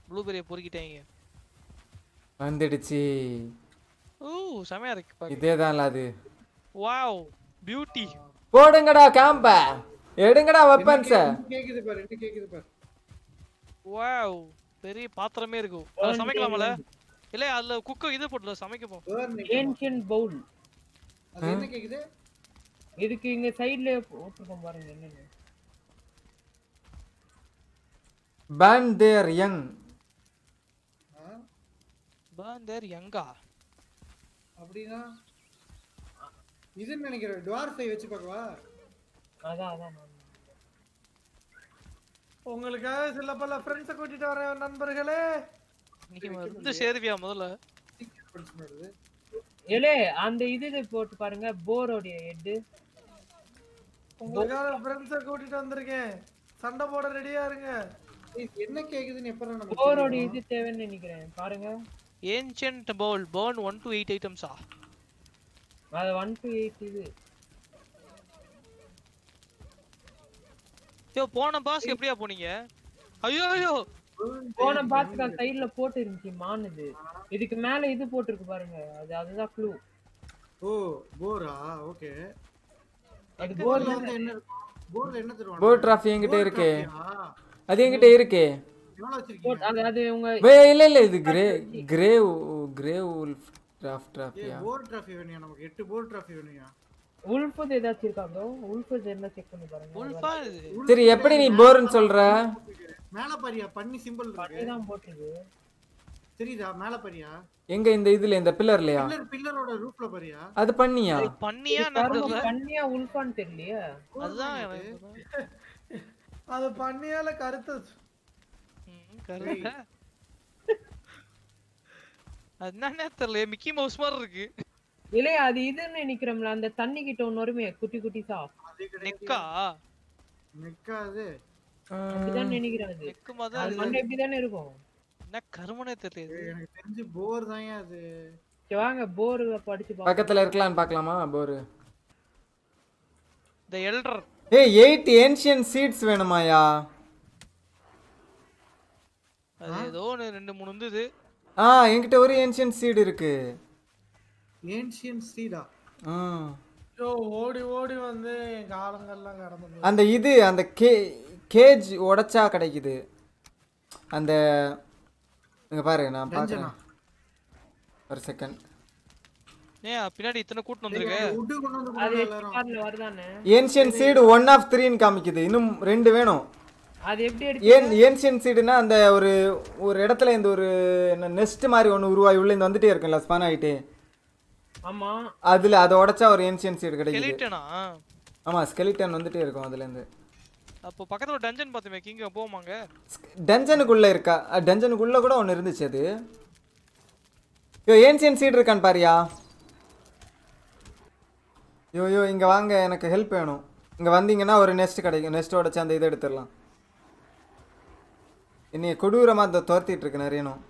ப்ளூபெரியை பொறுக்கிட்டாங்க வந்துடுச்சு ஓ செமையா இருக்கு பாக்க இதேதான்ல அது வாவ் பியூட்டி போடுங்கடா கேம்ப எடுங்கடா வெப்பன்ஸ இன்னும் கேக்குது பாரு இன்னும் கேக்குது பாரு வாவ் பெரிய பாத்திரமே இருக்கும் அதுல சமைக்கலாமல இல்ல அதுல குக்க இது போட்டுல சமைக்க போ Burn it. ஏன்ஷியன் பவுல் அது என்ன கேக்குது இதுக்கு இங்க சைடுல போட்டுருக்கோம் பாருங்க என்னன்னு பேன் தேர் யங் ஆ? burn their யங்கா அப்படின்னா இதுன்னு நினைக்கிறேன் டுவார்ஃபை வச்சு பார்க்கவா அதான் அதான் நான் உங்களுக்காக சில பல ஃப்ரெண்ட்ஸை கூட்டிட்டு வரேன் நண்பர்களே இன்னைக்கு வந்து சேருவியா முதல்ல படிச்சு வருது ஏலே அந்த இது இது போட்டு பாருங்க போரோடைய ஹெட் உங்களுக்காக ஃப்ரெண்ட்ஸை கூட்டிட்டு வந்திருக்கேன் சண்டை போட ரெடியா இருங்க ஏய், என்ன கேக்குதுன்னு எப்பறம் நம்ம போரோடைய இது தேவைன்னு நினைக்கிறேன் பாருங்க ancient bowl burn one to eight ஐட்டம்ஸா அது ஒன் டு எயிட் இது ஐயோ போன பாஸ் எப்படியா போனீங்க ஐயோ ஐயோ போன பாத்துக்க சைடுல போட்டு இருந்துச்சு மானுது இதுக்கு மேல இது போட்டிருக்கு பாருங்க அது அதுதான் க்ளூ ஓ போரா ஓகே அது போர் போர்ல வந்து என்ன இருக்கும் போர்ல என்ன தருவாங்க போர் டிராஃபி என்கிட்ட இருக்கு அது என்கிட்ட இருக்கு எவ்வளவு வச்சிருக்கீங்க அது அது உங்க வே இல்ல இல்ல இது grey grey grey wolf draft டிராஃபியா போர் டிராஃபி வேணுயா நமக்கு எட்டு போர் டிராஃபி வேணுயா உல்ஃபது ஏதாச்சும் இருக்கா ப்ரோ உல்ஃபது என்ன செக் பண்ணி பாருங்க உல்ஃபா இது சரி எப்படி நீ போர்னு சொல்ற மேல பாரியா பண்ணி சிம்பிள் இருக்கு பண்ணிதான் போட்டிருக்கு தெரியுதா மேல பாரியா எங்க இந்த இதுல இந்த பில்லர்லயா பில்லர் பில்லரோட ரூஃப்ல பாரியா அது பண்ணியா பண்ணியா கரும நடந்ததுல பண்ணியா உல்ஃபான்னு தெரியலையே அதுதான் எனக்கு அது பண்ணியால கருத்து ம், கருதா. அது என்னன்னே தெரியல மிக்கி மவுஸ் மாதிரி இருக்கு இல்லையா அது இதுன்னு நினைக்கிறோம்ல அந்த தண்ணி கிட்ட ஒண்ணு வருமே குட்டி குட்டிசா அது கிடையாது நெக்கா நிக்காது அப்படிதான் நினைக்கிறேன் அது நெக்கு மாதிரி அது மண்ணு எப்படிதானே இருக்கும் என்ன கருமனே தெரியல இது. எனக்கு தெரிஞ்சு போர் தான் அது சரி வாங்க போர் படிச்சு பாப்போம் பக்கத்துல இருக்கலாம்னு பார்க்கலாமா போர் இந்த எல்டர் ஏய் எயிட் ஏன்ஷியன் சீட்ஸ் வேணுமாயா அது ஏதோ ஒன்று ரெண்டு மூணு இருந்தது ஆ என்கிட்ட ஒரு ஏன்ஷியன் சீடு இருக்கு ஏன்ஷியன் ஸ்டீலா ஆ. ஐயோ ஓடி ஓடி வந்து என் காலங்கள்லாம் கடந்து போகுது. அந்த இது அந்த கே கேஜ் உடைச்சா கிடைக்குது அந்த இங்க பாரு நான் பார்க்கறேன் ஒரு செகண்ட் ஏன் பின்னாடி இத்தனை கூட்டம் வந்திருக்கு உட்டு கொண்டு வந்து அது போடுங்க எல்லாரும் கார்ல வருதானே ஏன்ஷியன் சீடு ஒன் ஆஃப் த்ரீன்னு காமிக்குது இன்னும் ரெண்டு வேணும் அது எப்படி எடுத்து ஏன் ஏன்ஷியன் சீடுனா அந்த ஒரு ஒரு இடத்துல இந்த ஒரு என்ன நெஸ்ட் மாதிரி ஒன்று உருவாகி உள்ள இந்த வந்துட்டே இருக்கும்ல ஸ்பான் ஆகிட்டு ஆமா அதுல அதை உடைச்சா ஒரு ஏன்ஷியன் சீடு கிடைக்குது கெலிட்டனா ஆமா ஸ்கெலிட்டன் வந்துட்டே இருக்கும் அதுல இருந்து அப்போ பக்கத்துல ஒரு டஞ்சன் பார்த்துமே கிங்க போமாங்க டஞ்சனுக்குள்ள இருக்கா டஞ்சனுக்குள்ள கூட ஒன்று இருந்துச்சு அது யோ ஏன்ஷியன் சீடு இருக்கான்னு பாரியா யோ யோ இங்க வாங்க எனக்கு ஹெல்ப் வேணும் இங்க வந்தீங்கன்னா ஒரு நெஸ்ட் கிடைக்கும் நெஸ்ட் உடச்சு அந்த இதை எடுத்துடலாம் என்னைய கொடூரமா இந்த துரத்திட்டு இருக்கு நிறையனும்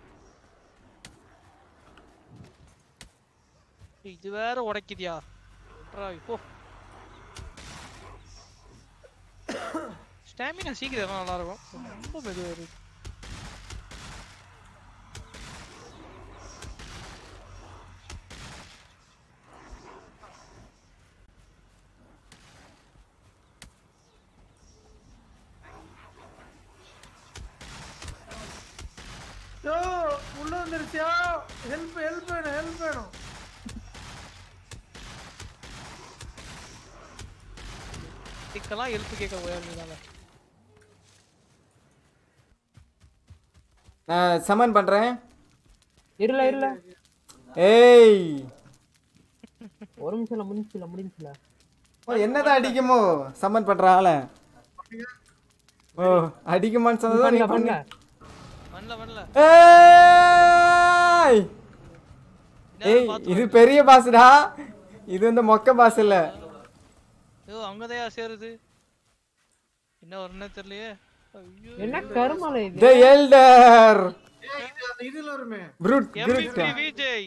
இது வேற உடைக்குதியா விட்றா, போ ஸ்டாமினா சீக்கிரம் நல்லா இருக்கும் ரொம்ப மெதுவாக இருக்கு ஐயோ உள்ள வந்துருச்சியா ஹெல்ப் ஹெல்ப் வேணும் ஹெல்ப் வேணும் இதுக்கெல்லாம் ஹெல்ப் கேட்க போயாங்க நான் சமன் பண்றேன் இருல இருல ஏய் ஒரு நிமிஷம்ல முடிஞ்சுல முடிஞ்சுல ஓ என்னதான் அடிக்குமோ சம்மன் பண்ற ஆள ஓ அடிக்குமான்னு சொன்னதா நீ பண்ணல பண்ணு பண்ணல வரல வரல ஏய் ஏய் இது பெரிய பாஸ்டா இது வந்து மொக்க பாஸ் இல்ல ஐயோ அங்கதையா சேருது என்ன வரணும்னே தெரியலையே ஐயோ என்ன கருமலை இது தி எல்டர் ஏய், இது அந்த இதுல வருமே ப்ரூட் MVP ப்ரூட் விஜய்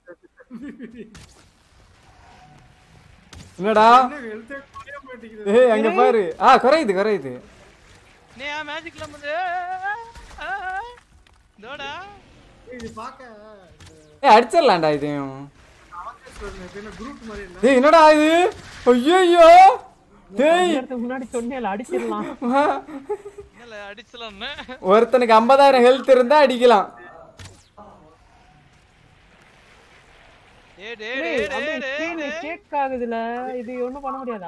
என்னடா ஹெல்த்தே குறைய மாட்டேங்குது ஏய் அங்க பாரு ஆ குறையுது குறையுது நே மேஜிக்ல வந்து இதோடா இது பார்க்க ஏ அடிச்சிடலாம்டா இதையும் குரூப் மாதிரி இல்ல ஏய் என்னடா இது ஐயோ டேய் நேரத்துக்கு முன்னாடி சொன்னேன் அடிச்சிடலாம் என்னல அடிச்சலாம்னு ஒருத்தனுக்கு ஐம்பதாயிரம் ஹெல்த் இருந்தா அடிக்கலாம் டே டே டேய், டே டே அப்படியே டே கீழே கேக் ஆகுதுல இது ஒண்ணும் பண்ண முடியாதா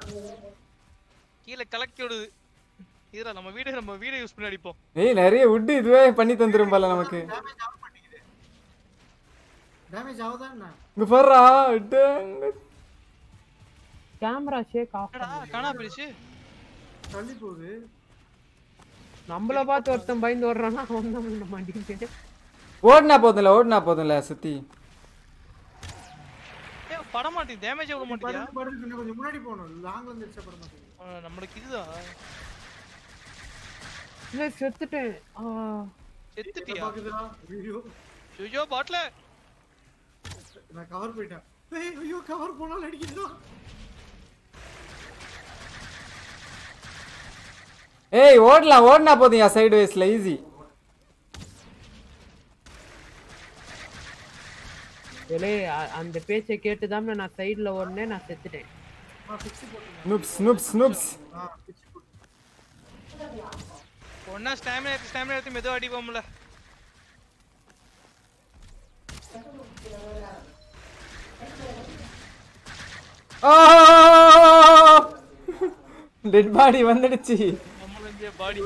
கீழே கலக்கி விடுது இதுல நம்ம வீடு நம்ம வீடை யூஸ் பண்ணி அடிப்போம் ஏய் நிறைய வுட் இதுவே பண்ணி தந்துரும் போல நமக்கு டேமேஜ் ஆக மாட்டேங்குது டேமேஜ் ஆகுதா என்ன இங்க பாருடா டேங்க. கேமரா ஷேக் ஆஃப் என்னடா காணா போயிடுச்சு தள்ளி போகுது நம்மள பார்த்து ஒருத்தன் பயந்து ஓடுறான்னா அவன் தான் பண்ண மாட்டேங்குது ஓடுனா போதும்ல ஓடுனா போதும்ல சுத்தி ஏ பட மாட்டேங்குது டேமேஜ் விட மாட்டேங்கியா படுத்து படுத்து இன்னும் கொஞ்சம் முன்னாடி போகணும் லாங்ல இருந்து அடிச்சா பட மாட்டேங்குது நம்மளுக்கு இதுதான் இல்ல செத்துட்டேன் ஆ, செத்துட்டியா பாக்குதுடா ஐயோ ஐயோ பாட்ல நான் கவர் போயிட்டேன் ஏய் ஐயோ கவர் போனாலும் அடிக்குதுடா ஏய் ஓடலாம் ஓடுனா போதும் என் சைடு வேஸ்ல ஈஸி ஏலே அ- அந்த பேச்சை கேட்டுதான் நான் சைடுல ஓடுனேன் நான் செத்துட்டேன் நான் பிக்ஸ் போட்டுருந்தேன் நூப்ஸ் நூப்ஸ் நூப்ஸ் ஆ பிக்ஸ் போட்டு ஒன்னா ஸ்டாமினா எடுத்து ஸ்டாமினா எடுத்து மெதுவா அடிப்போம்ல டெட் பாடி வந்துடுச்சு நம்மளுடைய பாடி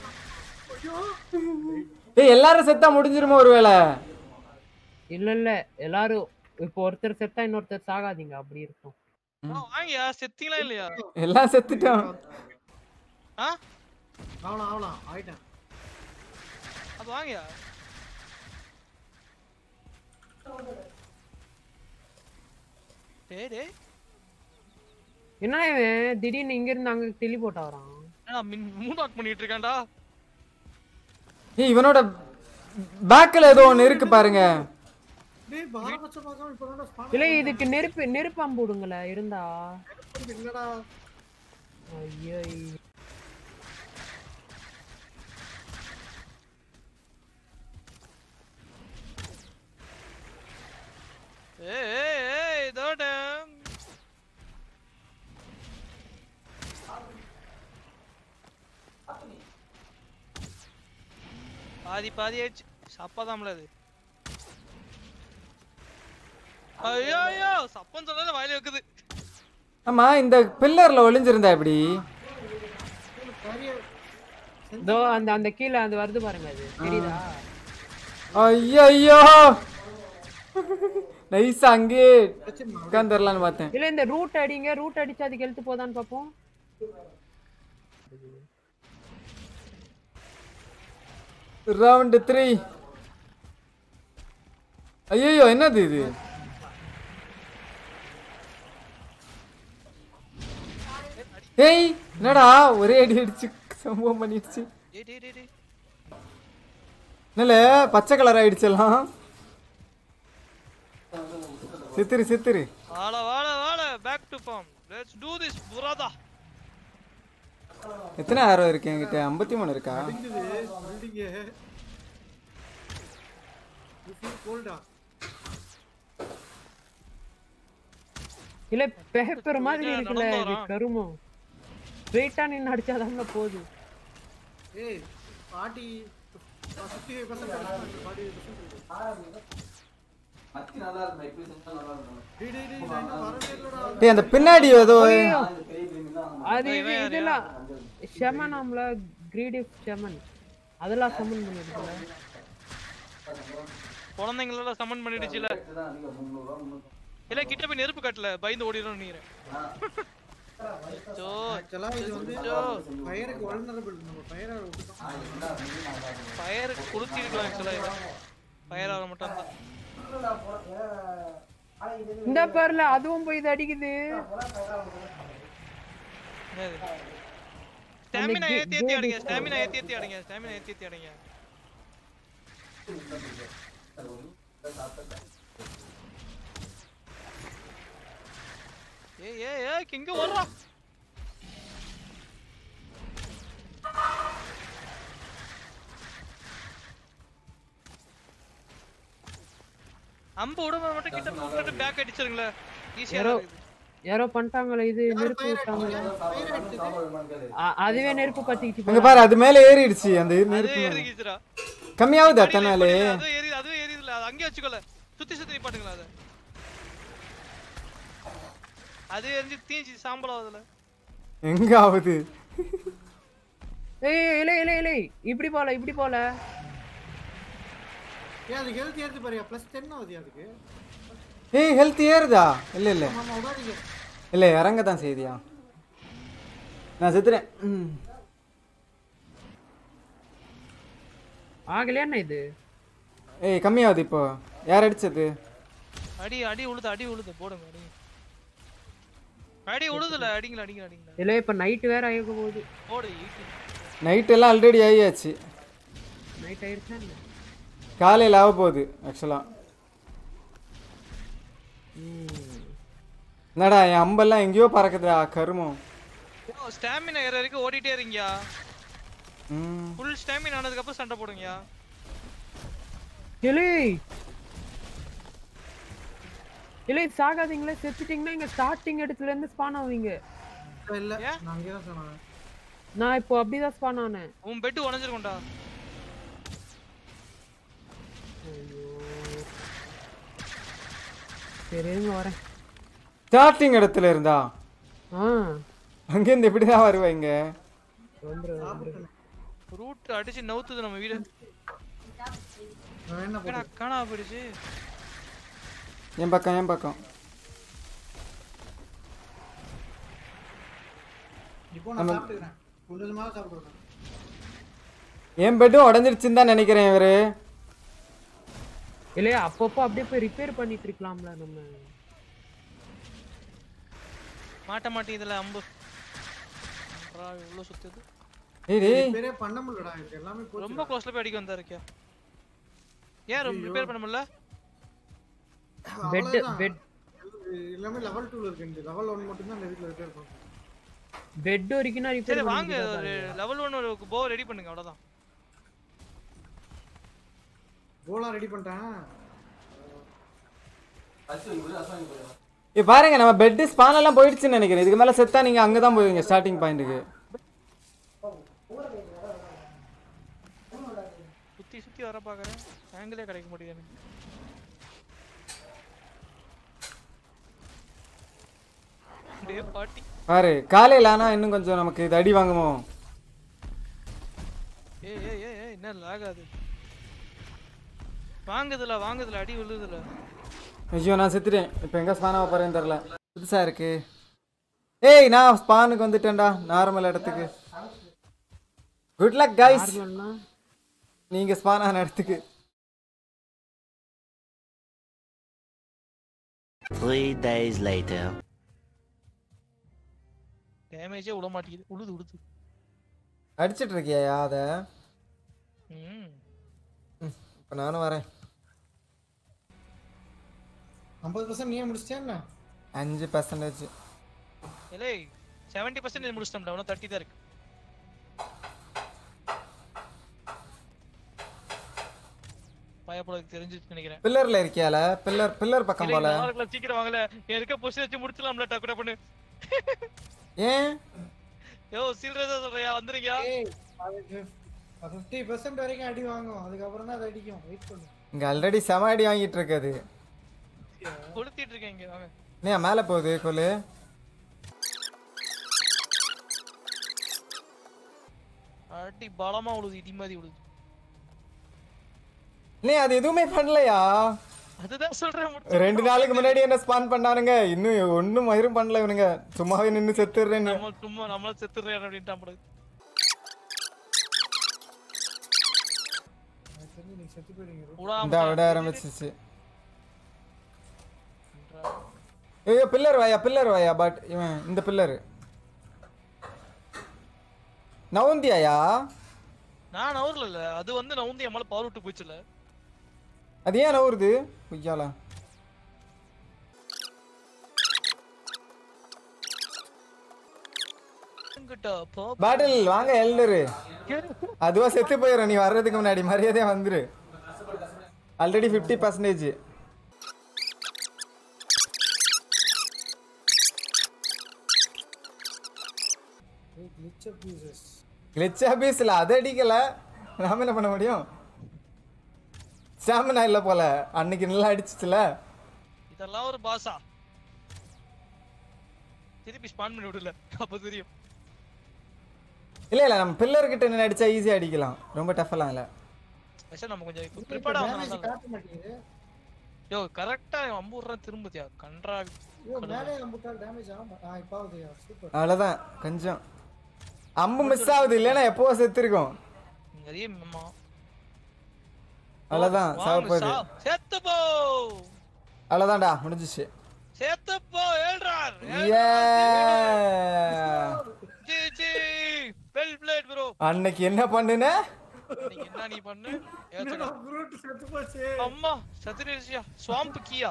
ஏய் எல்லாரும் செத்தா முடிஞ்சிருமா ஒருவேளை இல்ல இல்ல எல்லாரும் இப்போ ஒருத்தர் செத்தா இன்னொருத்தர் சாகாதீங்க அப்படி இருக்கும் வாங்கியா செத்தீங்களா இல்லையா எல்லாம் செத்துட்டோம் ஆ ஆவலாம் ஆவலாம் ஆயிட்டேன் அது வாங்கியா டேய் டேய் என்ன இவன் திடீர்னு இங்க இருந்து அங்க தெளி போட்டா வரான் என்னடா மின் மூன் ஆக் பண்ணிட்டு இருக்கான்டா ஏய் இவனோட பேக்ல ஏதோ ஒன்னு இருக்கு பாருங்க டேய் பாரபட்சம் பார்க்காம இப்பதான் ஸ்பான் இல்ல இதுக்கு நெருப்பு நெருப்பாம்பு விடுங்களே இருந்தா இல்லடா ஐயோ ஏய் ஏய் ஏய் இதோட பாதி பாதி ஆயிடுச்சு சப்பாதாம்ல அது ஐயோ ஐயோ சப்பன் சொன்னது வாயில வைக்குது ஆமா இந்த பில்லர்ல ஒளிஞ்சிருந்தா எப்படி இதோ அந்த அந்த கீழே அது வருது பாருங்க அது தெரியுதா ஐயோ நைஸா அங்கே உட்காந்துடலான்னு பார்த்தேன் இல்ல இந்த ரூட் அடிங்க ரூட் அடிச்சு அதுக்கு எழுத்து போதான்னு பாப்போம் ரவுண்ட் த்ரீ ஐயோ என்னது இது ஏய் என்னடா ஒரே அடி அடிச்சு சம்பவம் பண்ணிடுச்சு டேய் டேய் டேய் டேய் என்னல பச்சை கலர் ஆயிடுச்செல்லாம் சித்திரு சித்திரு வாழ வாழ வாழ back to form let's do this புராதா எத்தனை ஆரோ இருக்கு என்கிட்ட ஐம்பத்தி மூணு இருக்கா பில்டிங்கு கோல்டா இல்ல பேப்பர் மாதிரி ஏன் இருக்குல்ல நடந்து இது வரான்? கருமம் ஸ்ட்ரெயிட்டா நின்னு அடிச்சாதான் போகுது ஏய் பாட்டி ஃபிஃப்டி பர்சன்ட் பாட்டி டேய் டேய் டேய் நான் இன்னும் வரவே இல்லடா டேய் அந்த பின்னாடி ஏதோ அது இது இதெல்லாம் ஷெமனாம்ல கிரீடி ஷெமன் அதெல்லாம் சமன் பண்ணிருக்கல குழந்தைங்களோட சமன் பண்ணிடுச்சுல இல்ல கிட்ட போய் நெருப்பு கட்டல பயந்து ஓடிடும் நீரேன் ஆக்சுவலா இது வந்து ஃபயருக்கு வல்னரபிள் நம்ம ஃபயரை விட்டுட்டோம் ஃபயர் குளிச்சிருக்கலாம் ஆக்சுவலா ஃபயர் ஆக மட்டும் தான் இந்த பேர்ல அதுவும் போய் இது அடிக்குது ஸ்டாமினா ஏத்தி ஏத்தி அடிங்க ஸ்டாமினா ஏத்தி ஏத்தி அடிங்க ஸ்டாமினா ஏத்தி ஏத்தி அடிங்க ஏய் ஏய் ஏய் எங்க ஓடுறா அம்பு விட மட்டும் கிட்ட விட்டுட்டு பேக் அடிச்சிருங்களே ஈஸியா யாரோ- இருக்குது யாரோ பண்ணிட்டாங்களே இது நெருப்பு விட்டாங்களே அ- அதுவே நெருப்பு பத்திக்கிச்சு அங்க பாரு அது மேல ஏறிடுச்சு அந்த அது நெருப்பு மேல. ஏறிக்கிச்சுடா கம்மியாகுது அத்தனை நாள் அது ஏறி அது ஏறிதுல அது அங்கேயே வச்சுக்கோல சுத்தி சுத்தி பாட்டுங்களா அது அது எரிஞ்சு தீஞ்சு சாம்பல் ஆகுதுல எங்க ஆகுது ஏய் ஏய், இல்லை இல்லை இல்லை இப்படி போல இப்படி போல ஏன் அதுக்கு ஹெல்த் ஏறுது பாருயா ப்ளஸ் டென் ஆகுது அதுக்கு ஏய் ஹெல்த் ஏறுதா இல்ல இல்ல ஆமா விடாதீங்க இல்ல இறங்க தான் செய்தியா நான் செத்துறேன் ம். ஆகலையா என்ன இது ஏய் கம்மியாகுது இப்போ யார் அடிச்சது அடி அடி உழுது அடி உழுது போடுங்க அடி அடி உழுதுல அடிங்கள அடிங்கள அடிங்கள இல்லை இப்ப நைட்டு வேற ஆக போகுது போடு ஈட்டி நைட் எல்லாம் ஆல்ரெடி ஆகியாச்சு நைட் ஆயிருச்சா என்ன? காலையில் ஆக போகுது ஆக்சுவலாக ம். என்னடா என் அம்பெல்லாம் எங்கேயோ பறக்குதுடா கருமம் ஸ்டாமினா ஏற வரைக்கும் ஓடிட்டே இருங்கயா ம் ஃபுல் ஸ்டாமினா ஆனதுக்கு அப்புறம் சண்டை போடுங்கயா இலை இலை சாகாதீங்களே செத்துட்டீங்கன்னா இங்க ஸ்டார்டிங் இடத்துல இருந்து ஸ்பான் ஆவீங்க இல்ல ஏன்? நான் அங்கேயே தான் சொன்னேன் நான் இப்போ அப்படிதான் ஸ்பான் ஆனேன் உன் பெட் உடஞ்சிருக்கும்டா சரி இருங்க வரேன் ஸ்டார்டிங் இடத்துல இருந்தா ஆ அங்கேருந்து எப்படி தான் வருவாங்க வந்துரு வந்துரு ரூட் அடிச்சு நவுத்துது நம்ம வீடு நான் என்ன என்னடா காணா போயிடுச்சு என் பக்கம் என் பக்கம் இப்போ நான் சாப்பிட்டுக்கிறேன் கொஞ்சம் கொஞ்சமாக சாப்பிடுறேன் என் பெட்டும் உடஞ்சிருச்சுன்னு தான் நினைக்கிறேன் இவரு இல்லையா அப்பப்போ அப்படியே போய் ரிப்பேர் பண்ணிட்டு இருக்கலாம்ல நம்ம மாட்ட மாட்டேங்குதுல அம்பு அப்புறம் இவ்வளவு சுத்துது ஏய் டேய் பேரே பண்ண முடியலடா இது எல்லாமே போச்சு ரொம்ப க்ளோஸ்ல போய் அடிக்க வந்தா இருக்கியா ஏன் ரொம்ப ரிப்பேர் பண்ண முடியல பெட் அவ்வளவுதான். பெட் எல்லாமே லெவல் டூல இருக்கு இந்த லெவல் ஒன் மட்டும் தான் இந்த வீட்டில் ரிப்பேர் பண்ணுறோம் பெட் வரைக்கும் நான் சரி ரிப்பேர் வாங்க ஒரு லெவல் ஒன் ஒரு போ ரெடி பண்ணுங்க அவ்வளவுதான் கோலாம் ரெடி பண்ணிட்டேன் ஏ பாருங்க நம்ம பெட்டு ஸ்பான் எல்லாம் போயிடுச்சுன்னு நினைக்கிறேன் இதுக்கு மேலே செத்தா நீங்க அங்கே தான் போவீங்க ஸ்டார்டிங் பாயிண்ட்டுக்கு சுத்தி சுத்தி வர பாக்குறேன் ஆங்கிளே கிடைக்க மாட்டேங்குது எனக்கு டேய் பாட்டி பாரு காலையில் ஆனால் இன்னும் கொஞ்சம் நமக்கு இது அடி வாங்குமோ ஏய் ஏய் ஏய் ஏய் என்ன லாக் ஆகுது வாங்குதுல வாங்குதுல அடி விழுதுல ஐயோ நான் செத்துட்டேன் இப்போ எங்கே ஸ்பான் ஆக போகிறேன்னு தெரில புதுசாக இருக்கு ஏய் நான் ஸ்பானுக்கு வந்துட்டேன்டா நார்மல் இடத்துக்கு குட் லக் கைஸ் நீங்கள் ஸ்பான் ஆன இடத்துக்கு Three days later. டேமேஜே விட மாட்டேங்குது உழுது உழுது அடிச்சிட்டு இருக்கியா அதை ம் இப்போ நானும் வரேன் ஐம்பது பர்சன்ட் நீயே முடிச்சிட்டே என்ன அஞ்சு பர்சன்டேஜ் இல்லை செவன்டி பர்சன்டேஜ் முடிச்சிட்டோம்டா இன்னும் தேர்ட்டி தான் இருக்கு பயப்படக்கு தெரிஞ்சிச்சு நினைக்கிறேன் பில்லரில் இருக்கியால பில்லர் பில்லர் பக்கம் இல்லை, போல நல்லா இருக்கலாம், சீக்கிரம் வாங்கல என் இருக்க பொசிஷன் வச்சு முடிச்சலாம்ல டக்கு பண்ணு ஏன் யோ சீரியஸா சொல்றியா வந்துருங்க ஏய் அது ஃபிஃப்டி பர்சன்ட் வரைக்கும் அடி வாங்கும் அதுக்கப்புறம் தான் அது அடிக்கும் வெயிட் பண்ணு இங்கே ஆல்ரெடி செம அடி வாங்கிட்டு இருக்குது கொளுத்திட்டு இருக்கேன் இங்க வாங்க நீ மேலே போகுது கொல்லு அடி பலமா உழுது இடி மாதிரி உழுது நீ அது எதுவுமே பண்ணலையா அதுதான் சொல்றேன் முடிச்சு. ரெண்டு நாளுக்கு முன்னாடி என்ன ஸ்பான் பண்ணானுங்க இன்னும் ஒன்றும் மயிரும் பண்ணல இவனுங்க சும்மாவே நின்று செத்துடுறேன்னு நம்ம சும்மா நம்மள செத்துறேன் அப்படின்ட்டான் போல எனக்கு தெரிஞ்சு நீ செத்து போயிடுங்க இந்த விடாம விட ஆரம்பிச்சிச்சு ஐயோ பில்லர் வாயா பில்லர் வாயா பட் இவன் இந்த பில்லர் நவுந்தியாயா நான் நவர்ல இல்ல அது வந்து நான் வந்து என் மேல பவர் விட்டு போச்சுல அது ஏன் நவுறுது பொய்யாலா என்கிட்ட போ பாட்டில் வாங்க எல்டரு அதுவா செத்து போயிடும் நீ வர்றதுக்கு முன்னாடி மரியாதையா வந்துரு ஆல்ரெடி ஃபிஃப்டி பர்சன்டேஜ் கிளிச்சர் பீசஸ் கிளிச்சா பீஸில் அதை அடிக்கல நாம என்ன பண்ண முடியும் ஸ்டாமினா இல்லை போல அன்னைக்கு நல்லா அடிச்சிச்சுல இதெல்லாம் ஒரு பாசா திருப்பி ஸ்பான் பண்ணி விடல அப்ப தெரியும் இல்லை இல்லை நம்ம பில்லர் கிட்ட நின்று அடிச்சா ஈஸியாக அடிக்கலாம் ரொம்ப டஃபெல்லாம் இல்லை ஆக்சுவலி நம்ம கொஞ்சம் ப்ரிப்பேர்டா டேமேஜ் வந்தோம் காட்ட மாட்டேங்குது யோ கரெக்டா அம்பூர்றான் திரும்பத்தியா கன்றா ஐயோ மேலே நம்பிட்டால் டேமேஜ் ஆகும் ஆ இப்போ ஆகுதுயா சூப்பர் அவ்வளோதான் கொஞ்சம் அம்பு மிஸ் ஆகுது இல்லைன்னா எப்போ செத்துருக்கோம் நிறைய மெம்மா அவ்வளோதான் சாப்பிடுது செத்து போ அவ்வளோதான்டா முடிஞ்சிச்சு செத்து போ ஏழ்றார் ஏ G G well played bro அன்னைக்கு என்ன பண்ணுன நீங்க என்ன நீ பண்ணு ஏச்சடா. குரூட் செத்து போச்சு அம்மா சதுரேஷியா ஸ்வாம்ப் கீயா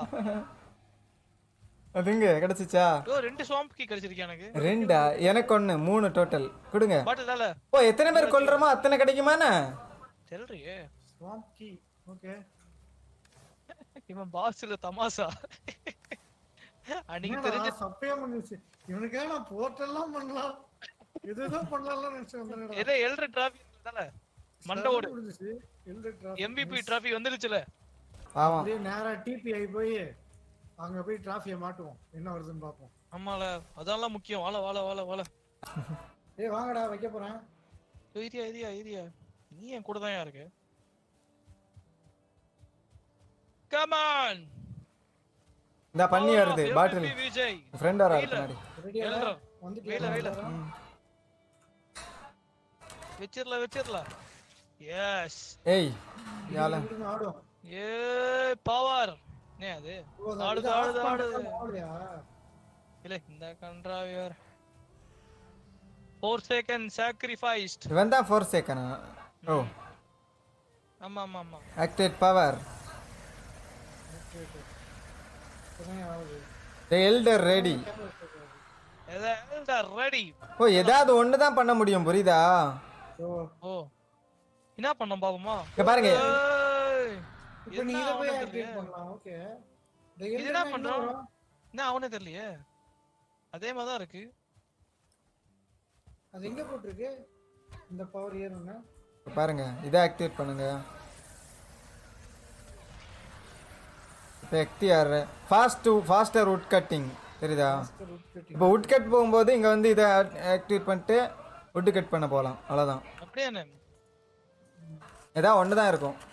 அதுங்க கிடைச்சிச்சா யோ ரெண்டு ஸ்வாம்ப் கீ கிடைச்சிருக்கு எனக்கு ரெண்டா எனக்கு ஒன்று மூணு டோட்டல் கொடுங்க பாட்டில் தால ஓ எத்தனை பேர் கொல்றோமோ அத்தனை கிடைக்குமாண்ணே தெரியலையே ஸ்வாம்ப் கீ ஓகே இவன் பாஸ்ல தமாசா அன்னைக்கு தெரிஞ்ச சப்பையா பண்ணிச்சு இவனுக்காக நான் போர்ட்டெல்லாம் பண்ணலாம் எதுதான் பண்ணலாம் நினைச்சு வந்தேன் ஏதோ எல்ற டிராஃபி தால மண்டவோடு முடிஞ்சிச்சு எல்டு டிராஃப் எம்பிபி டிராஃபி வந்துருச்சுல ஆமாம் அப்படியே நேரா டிபி ஆகி போய் அங்க போய் டிராஃபியை மாட்டுவோம் என்ன வருதுன்னு பார்ப்போம் ஆமால அதெல்லாம் முக்கியம் வாழ வாழ வாழ வாழ ஏய் வாங்கடா வைக்க போறேன் ஏரியா ஏரியா ஏரியா நீ என் கூட தான் இருக்கு கமான் இந்த பண்ணி வருது பாட்டில் விஜய் ஃப்ரெண்ட் வராரு பின்னாடி ரெடியா எழுறா. வந்துட்டு வேல வேல வச்சிரல வச்சிரல எஸ் ஏய் யால ஆடும் ஏ பவர் நே அது ஆடுது ஆடுது ஆடுது ஆடுயா இல்ல இந்த கன்றாவி வேற ஃபோர் செகண்ட் சாக்ரிஃபைஸ்ட் இவன் தான் ஃபோர் சேக்கனா ஓ ஆமா ஆமா ஆமா ஆக்டிவேட் பவர் இப்பதான் ஆகுது the elder ready ready oh ஏதாவது ஒன்று தான் பண்ண முடியும் புரியுதா ஓ ஓ என்ன பண்ணோம் பாப்போமா இங்க பாருங்க ஏய், இப்போ நீ என்ன இதை போய் அவனே ஆக்டிவேட் தெரியலையே? பண்ணலாம் ஓகே இது என்ன பண்றோம் என்ன அவனே தெரியலையே அதே மாதிரி தான் இருக்கு அது எங்க போட்டிருக்கு இந்த பவர் ஏறும்னா இங்க பாருங்க இதை ஆக்டிவேட் பண்ணுங்க இப்போ எக்டிஆர் ஃபாஸ்ட் ஃபாஸ்டர் உட் கட்டிங் தெரியுதா இப்போ உட் கட் போகும்போது இங்கே வந்து இதை ஆக்டிவேட் பண்ணிட்டு உட் கட் பண்ண போகலாம் அவ்வளோதான் அப்படியே என்ன ஏதாவது ஒன்று தான் இருக்கும்